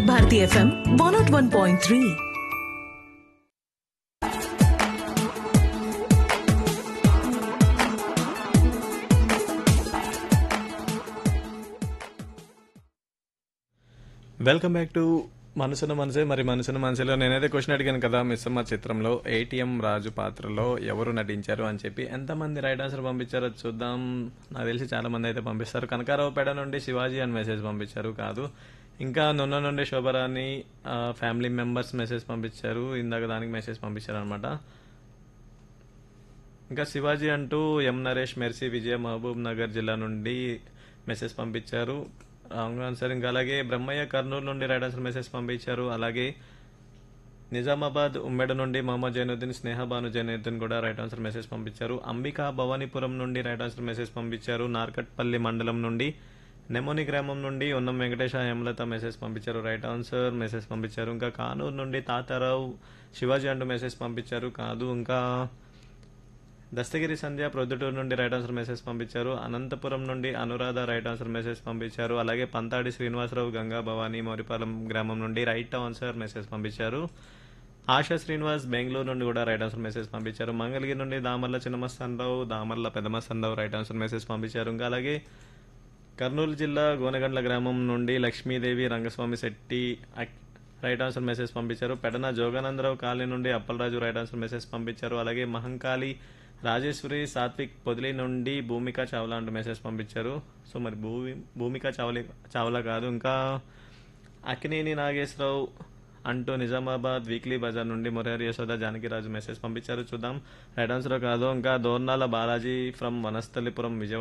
Vividh Bharati FM one nought one point three welcome back to మనసున మనసే మరి మనసున మనసులో నేనైతే క్వశ్చన్ అడిగాను కదా మిస్సమ్మ చిత్రంలో ఏటీఎం రాజు పాత్రలో ఎవరు నటించారు అని చెప్పి ఎంతమంది రైట్ ఆన్సర్ పంపించారో చూద్దాం నాకు తెలిసి చాలా మంది అయితే పంపిస్తారు కనకారావుపేట నుండి శివాజీ అని మెసేజ్ పంపించారు కాదు ఇంకా నున్న నుండి శోభరాని ఆ, ఫ్యామిలీ మెంబర్స్ మెసేజ్ పంపించారు ఇందాక దానికి మెసేజ్ పంపించారు అనమాట ఇంకా శివాజీ అంటూ ఎం నరేష్ మెర్సీ విజయ మహబూబ్ నగర్ జిల్లా నుండి మెసేజ్ పంపించారు రాంగ్ ఆన్సర్ ఇంకా అలాగే బ్రహ్మయ్య కర్నూలు నుండి రైట్ ఆన్సర్ మెసేజ్ పంపించారు అలాగే నిజామాబాద్ ఉమ్మెడ నుండి మొహమ్మద్ జైనుద్దీన్ స్నేహబాను జైనుద్దీన్ కూడా రైట్ ఆన్సర్ మెసేజ్ పంపించారు అంబికా భవానీపురం నుండి రైట్ ఆన్సర్ మెసేజ్ పంపించారు నార్కట్పల్లి మండలం నుండి నెమోని గ్రామం నుండి ఉన్నం వెంకటేశ హేమలత మెసేజ్ పంపించారు రైట్ ఆన్సర్ మెసేజ్ పంపించారు ఇంకా కానూరు నుండి తాతారావు శివాజీ అంటూ మెసేజ్ పంపించారు కాదు ఇంకా దస్తగిరి సంధ్య ప్రొద్దుటూరు నుండి రైట్ ఆన్సర్ మెసేజ్ పంపించారు అనంతపురం నుండి అనురాధ రైట్ ఆన్సర్ మెసేజ్ పంపించారు అలాగే పంతాడి శ్రీనివాసరావు గంగా భవానీ మోరిపాలెం గ్రామం నుండి రైట్ ఆన్సర్ మెసేజ్ పంపించారు ఆశా శ్రీనివాస్ బెంగళూరు నుండి కూడా రైట్ ఆన్సర్ మెసేజ్ పంపించారు మంగళగిరి నుండి Damarla Chinnamastanarao Damarla Pedamastanarao right answer message పంపించారు ఇంకా అలాగే కర్నూలు జిల్లా గోనగండ్ల గ్రామం నుండి లక్ష్మీదేవి రంగస్వామి శెట్టి అక్- రైట్ ఆన్సర్ మెసేజ్ పంపించారు పెడన జోగానందరావు కాలనీ నుండి అప్పలరాజు రైట్ ఆన్సర్ మెసేజ్ పంపించారు అలాగే మహంకాళి రాజేశ్వరి సాత్విక్ పొదిలి నుండి భూమిక చావ్లా అంటూ మెసేజ్ పంపించారు సో మరి భూమి భూమిక చావలి చావ్లా కాదు ఇంకా అక్కినేని నాగేశ్వరరావు అంటూ నిజామాబాద్ వీక్లీ బజార్ నుండి మురారి యశోద జానకిరాజు మెసేజ్ పంపించారు చూద్దాం రైట్ ఆన్సర్ కాదు ఇంకా దోర్నాల బాలాజీ ఫ్రమ్ వనస్థలిపురం విజయవాడ